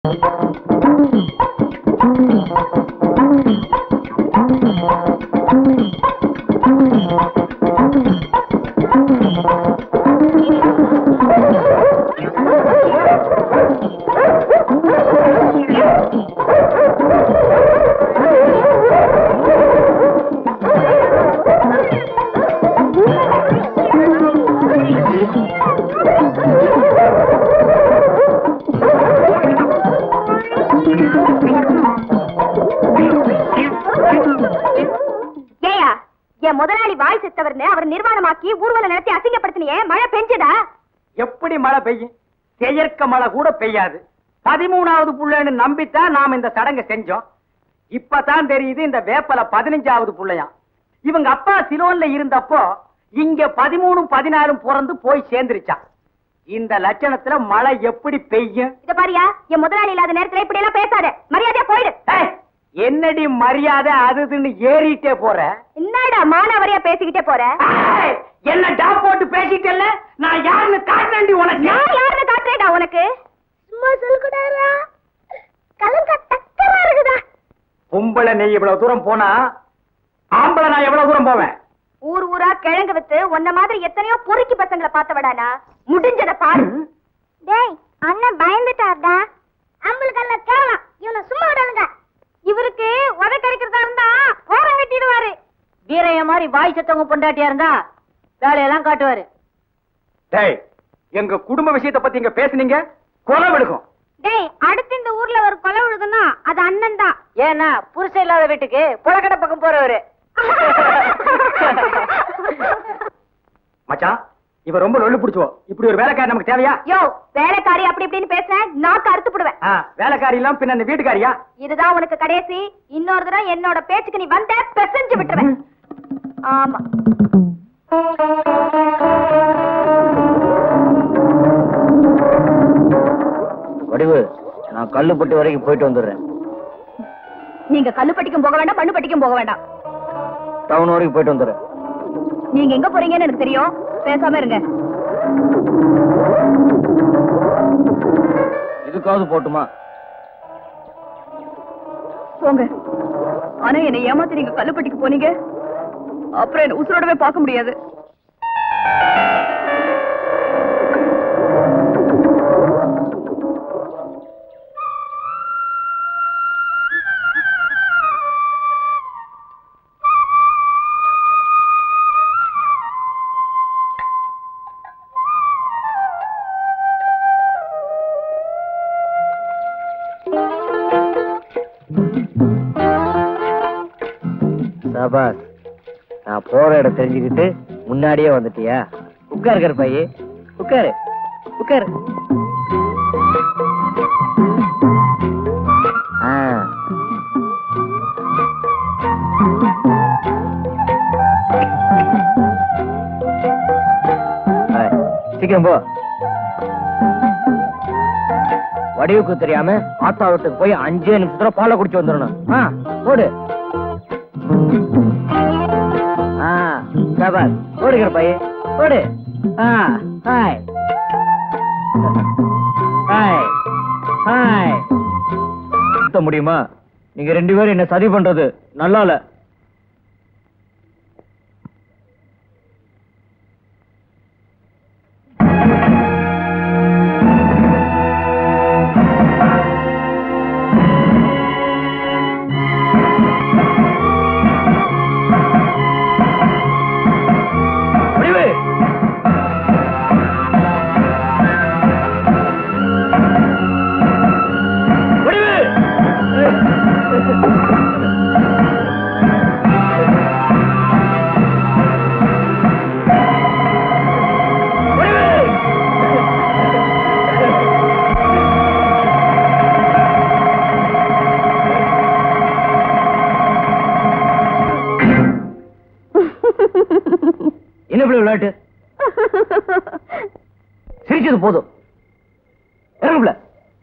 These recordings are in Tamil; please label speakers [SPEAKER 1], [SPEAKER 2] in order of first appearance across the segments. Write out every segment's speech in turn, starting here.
[SPEAKER 1] ஏயா என் முதலாளி வாய் செத்தவர்னு அவர் நிர்வாணமாக்கி ஊர்வலம் நடத்தி அசிங்கப்படுத்தினியே மழை பெஞ்சதா
[SPEAKER 2] எப்படி மழை பெய்யும் செயற்க மழை கூட பெய்யாது பதிமூணாவது புள்ளைன்னு நம்பித்தான் நாம இந்த சடங்கை செஞ்சோம் இப்பதான் தெரியுது இந்த வேப்பல பதினஞ்சாவது புள்ளையாம் இவங்க அப்பா சிலோன்ல இருந்தப்போ இங்க பதிமூணும் பதினாறும் பிறந்து போய் சேர்ந்துருச்சான் இந்த லட்சணத்துல மழை எப்படி பெய்யும்
[SPEAKER 1] இத பாரியா என் முதலாளி இல்லாத நேரத்துல இப்படி எல்லாம் பேசாத மரியாதையா போயிடு
[SPEAKER 2] ஏய், என்னடி மரியாதை அது இதுன்னு ஏறிட்டே போற
[SPEAKER 1] என்னடா மானாவரியா பேசிக்கிட்டே போற
[SPEAKER 2] ஏய், என்ன டாப் போட்டு பேசிட்டல்ல நான் யாருன்னு காட்டுறேன்டி உனக்கு
[SPEAKER 1] நான் யாருன்னு காட்டுறேடா உனக்கு சும்மா சொல்லக்கூடாதா கலங்க தக்கமா இருக்குதா
[SPEAKER 2] பொம்பளை நீ இவ்வளவு தூரம் போனா ஆம்பளை நான் எவ்வளவு தூரம் போவேன்
[SPEAKER 1] ஊர் ஊரா கிழங்கு வித்து உன்ன மாதிரி எத்தனையோ பொறுக்கி பசங்களை பார்த்தவடானா முடிஞ்சத பாரு டேய் அண்ணன் பயந்துட்டார்டா அம்பளுக்கெல்லாம் கேவலம் இவனை சும்மா விடாதுங்க இவருக்கு உத கிடைக்கிறதா இருந்தா ஓரம் கட்டிடுவாரு
[SPEAKER 3] வீரைய மாதிரி வாய் செத்தவங்க பொண்டாட்டியா இருந்தா வேலையெல்லாம் காட்டுவாரு
[SPEAKER 2] டேய் எங்க குடும்ப விஷயத்தை பத்தி இங்க பேசுனீங்க கொலை விடுக்கும்
[SPEAKER 1] டேய் அடுத்து இந்த ஊர்ல ஒரு கொலை விழுதுன்னா அது அண்ணன் தான்
[SPEAKER 3] ஏன்னா புருஷன் இல்லாத வீட்டுக்கு புழக்கடை பக்கம் போறவரு
[SPEAKER 2] மச்சான் இவ ரொம்ப லொல்லு பிடிச்சுவோ இப்படி ஒரு வேலைக்காரி நமக்கு தேவையா
[SPEAKER 1] யோ வேலைக்காரி அப்படி இப்படின்னு பேசுன நாக்கு அறுத்து போடுவேன்
[SPEAKER 2] ஆ, வேலைக்காரி எல்லாம் பின்ன இந்த வீட்டுக்காரியா
[SPEAKER 1] இதுதான் உனக்கு கடைசி இன்னொரு தடவை என்னோட பேச்சுக்கு நீ வந்த பெசஞ்சு விட்டுருவேன் ஆமா
[SPEAKER 4] வடிவு நான் கல்லுப்பட்டி வரைக்கும் போயிட்டு வந்துடுறேன்
[SPEAKER 1] நீங்க கல்லுப்பட்டிக்கும் போக வேண்டாம் மண்ணுப்பட்டிக்கும் போக வேண்டாம்
[SPEAKER 4] டவுன் வரைக்கும் போயிட்டு வந்துடுறேன்
[SPEAKER 1] நீங்க எங்க போறீங்கன்னு எனக்கு தெரியும் பேசாம இருங்க
[SPEAKER 4] இதுக்காவது போட்டுமா
[SPEAKER 1] போங்க ஆனா என்னை ஏமாத்தி நீங்க கல்லுப்பட்டிக்கு போனீங்க அப்புறம் என்ன உசுரோடவே பார்க்க முடியாது
[SPEAKER 4] சபாஸ் நான் போற இடம் தெரிஞ்சுக்கிட்டு முன்னாடியே வந்துட்டியா உட்காரு கருப்பாயி உட்காரு உட்காரு ஆ. ஆ, சீக்கிரம் போ வடிவுக்கு தெரியாம ஆத்தா வீட்டுக்கு போய் அஞ்சே நிமிஷத்துல பாலை குடிச்சு வந்துடணும் ஆ போடு ஆ சபாஸ் ஓடுகிற பையன் ஓடு ஆ ஹாய் ஹாய் ஹாய் சுத்த முடியுமா நீங்க ரெண்டு பேரும் என்ன சதி பண்றது நல்லா இல்ல முடிவு முடிவு என்ன இப்படி விளையாட்டு சிரிச்சது போதும் இறங்குல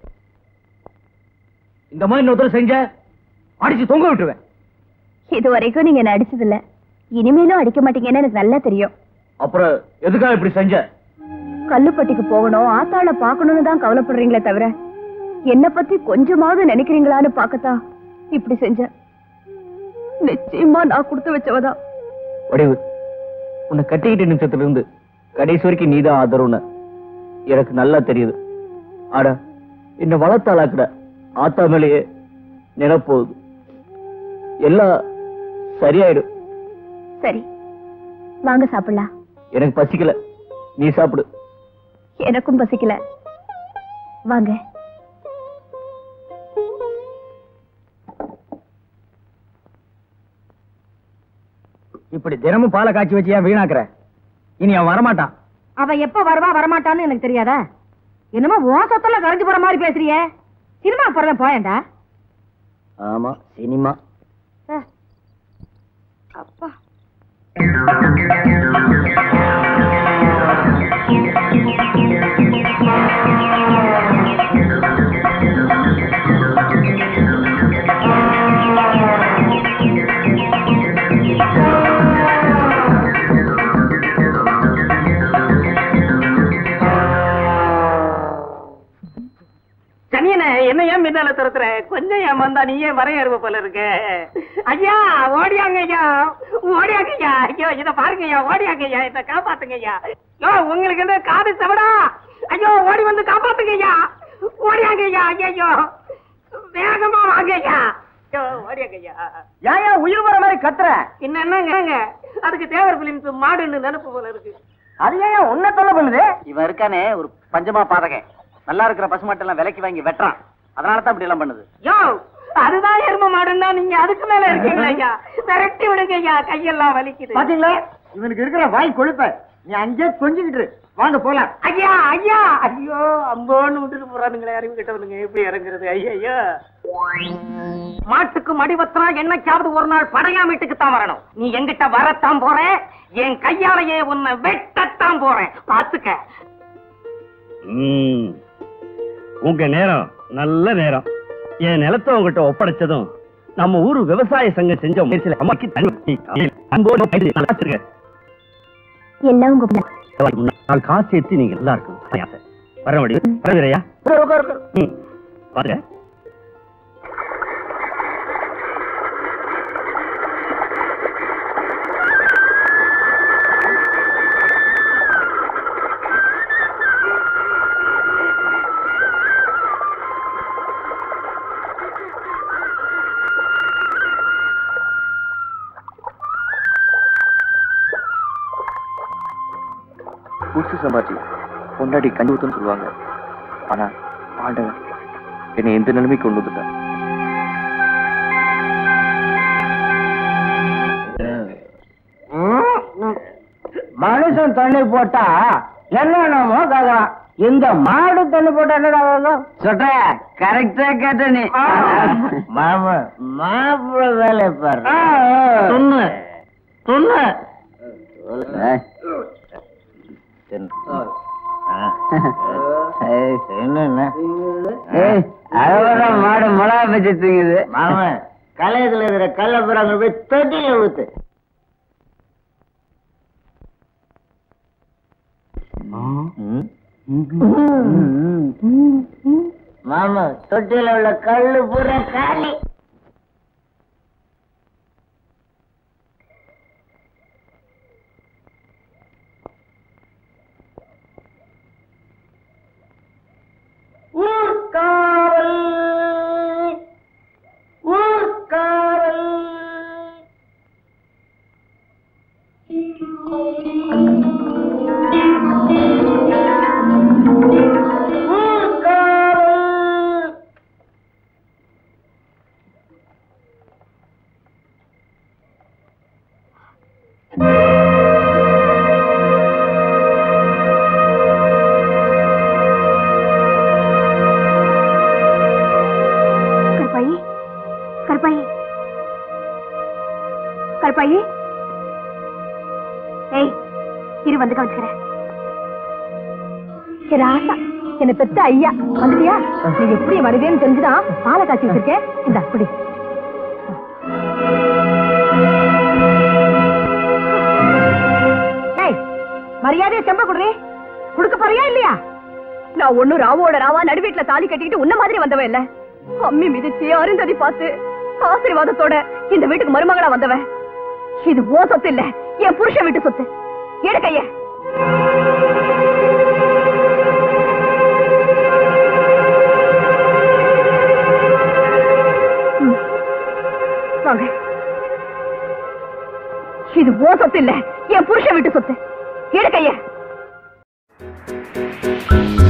[SPEAKER 4] இந்த மாதிரி இன்னொருத்தர் செஞ்ச அடிச்சு தொங்க விட்டுருவேன்
[SPEAKER 1] இது வரைக்கும் நீங்க என்ன அடிச்சது இல்ல இனிமேலும் அடிக்க மாட்டீங்கன்னு எனக்கு நல்லா தெரியும்
[SPEAKER 4] அப்புறம் எதுக்காக இப்படி செஞ்ச
[SPEAKER 1] கல்லுப்பட்டிக்கு போகணும் ஆத்தாள பாக்கணும்னு தான் கவலைப்படுறீங்களே தவிர என்ன பத்தி கொஞ்சமாவது நினைக்கிறீங்களான்னு பார்க்கத்தான் இப்படி செஞ்சேன் நிச்சயமா நான் கொடுத்து வச்சவதான்
[SPEAKER 4] வடிவு உன்னை கட்டிக்கிட்ட நிமிஷத்துல இருந்து கடைசி வரைக்கும் நீதான் ஆதரவுன எனக்கு நல்லா தெரியுது ஆடா என்ன வளர்த்தாளாக்குட ஆத்தா மேலேயே நினைப்போகுது எல்லாம் சரியாயிடும்
[SPEAKER 1] சரி வாங்க சாப்பிடலாம்
[SPEAKER 4] எனக்கு பசிக்கல நீ சாப்பிடு
[SPEAKER 1] எனக்கும் பசிக்கல வாங்க
[SPEAKER 2] இப்படி தினமும் பாலை காய்ச்சி வச்சு ஏன் வீணாக்குற இனி அவன் வரமாட்டான்
[SPEAKER 3] அவ எப்ப வருவா வரமாட்டான்னு எனக்கு தெரியாதா என்னமோ ஓ சொத்துல கரைஞ்சு போற மாதிரி பேசுறியே சினிமா போறத போயேன்டா
[SPEAKER 4] ஆமா சினிமா
[SPEAKER 3] அப்பா
[SPEAKER 2] சனியன என்ன ஏன் மின்னால துரத்துற கொஞ்சம் ஏன் வந்தா நீயே வரையறுவ போல இருக்க ஐயா ஓடியாங்க ஐயா ஓடியாங்க ஐயா ஐயோ இத பாருங்க ஐயா ஓடியாங்க ஐயா இத காப்பாத்துங்க ஐயா யோ உங்களுக்கு என்ன காது செவடா ஐயோ ஓடி வந்து காப்பாத்துங்க ஐயா ஓடியாங்க ஐயா ஐயோ வேகமா வாங்க ஐயா ஐயோ ஓடியாங்க ஐயா ஏன் உயிர் வர மாதிரி கத்துற என்னங்க அதுக்கு தேவர் பிலிம்ஸ் மாடுன்னு நினைப்பு போல இருக்கு அது ஏன் உன்ன தொல்லை பண்ணுது
[SPEAKER 5] இவன் இருக்கானே ஒரு பஞ்சமா பாதகன் நல்லா இருக்கிற பசுமாட்டெல்லாம் விலைக்கு வாங்கி வெட்டுறான் அதனால தான் இப்படி எல்லாம் பண்ணுது
[SPEAKER 2] யோ அதுதான் எரும மாடுன்னா நீங்க அதுக்கு மேல இருக்கீங்களா ஐயா விரட்டி விடுங்க ஐயா கையெல்லாம் வலிக்குது
[SPEAKER 5] பாத்தீங்களா இவனுக்கு இருக்கிற வாய் கொழுப்ப நீ அங்கே கொஞ்சிக்கிட்டு வாங்க போலாம்
[SPEAKER 2] ஐயா ஐயா ஐயோ அம்போன்னு விட்டுட்டு போறானுங்களே அறிவு கிட்டவனுங்க எப்படி இறங்குறது ஐயா ஐயா மாட்டுக்கு மடிவத்தினா என்னைக்காவது ஒரு நாள் படையா வீட்டுக்கு தான் வரணும் நீ எங்கிட்ட வரத்தான் போற என் கையாலேயே உன்னை வெட்டத்தான் போறேன் பாத்துக்க
[SPEAKER 6] ம். உங்க நேரம் நல்ல நேரம் என் நிலத்தை உங்ககிட்ட ஒப்படைச்சதும் நம்ம ஊரு விவசாய சங்கம் செஞ்ச முயற்சியில அம்மாக்கு தண்ணி அன்போடு கைது நல்லா வச்சிருங்க.
[SPEAKER 1] எல்லாம் உங்க
[SPEAKER 6] முன்னாள் காசு சேர்த்து நீங்க நல்லா இருக்கும் அதான் ஆசை. வர முடியும் வரவில்லையா ம் பாருங்க
[SPEAKER 4] புதுசு சம்பாத்தி பொண்டாடி கண்டு ஊத்துன்னு சொல்லுவாங்க ஆனா ஆண்டவன் என்னை எந்த நிலைமைக்கு கொண்டு வந்துட்டான்
[SPEAKER 2] மனுஷன் தண்ணி போட்டா என்னென்னமோ கேக்குறான் இந்த மாடு தண்ணி போட்டா என்னடா ஆகும்?
[SPEAKER 5] சொல்ற கரெக்டா கேட்ட நீ மாமா மாப்பிள்ள வேலை பாரு
[SPEAKER 2] ஆ, ஆ.
[SPEAKER 5] சொன்ன சொன்ன அழகான மாடு மிளகா பச்சு தூங்குது மாமா கலையத்துல இருக்கிற கல்ல புறாங்க போய் தொட்டில ஊத்து மாமா தொட்டில உள்ள கல்லு பூரா காலி ஊர்காவல் ஊர்காவல் ஊர்காவல்
[SPEAKER 1] கருப்பாயி கருப்பாயி கருப்பாயி ஏய் இரு வந்து கவனிச்சுக்கிறேன் சரி ஆசா என்ன பெத்த ஐயா வந்துட்டியா நீ எப்படி வருவேன்னு தெரிஞ்சுதான் பாலை காய்ச்சி வச்சிருக்கேன் இந்த குடி ஏய் மரியாதையை செம்ப குடுறே குடுக்க போறியா இல்லையா
[SPEAKER 3] நான் ஒண்ணும் ராவோட ராவா நடுவீட்டுல தாலி கட்டிக்கிட்டு உன்ன மாதிரி வந்தவன் இல்ல அம்மி மிதிச்சு அருந்ததி பார்த்து ஆசீர்வாதத்தோட இந்த வீட்டுக்கு மருமகளா வந்தவன் இது ஓ சொத்து இல்ல என் புருஷன் வீட்டு சொத்து எடு கைய ம். வாங்க இது ஓ சொத்து இல்ல என் புருஷன் வீட்டு சொத்து எடு கைய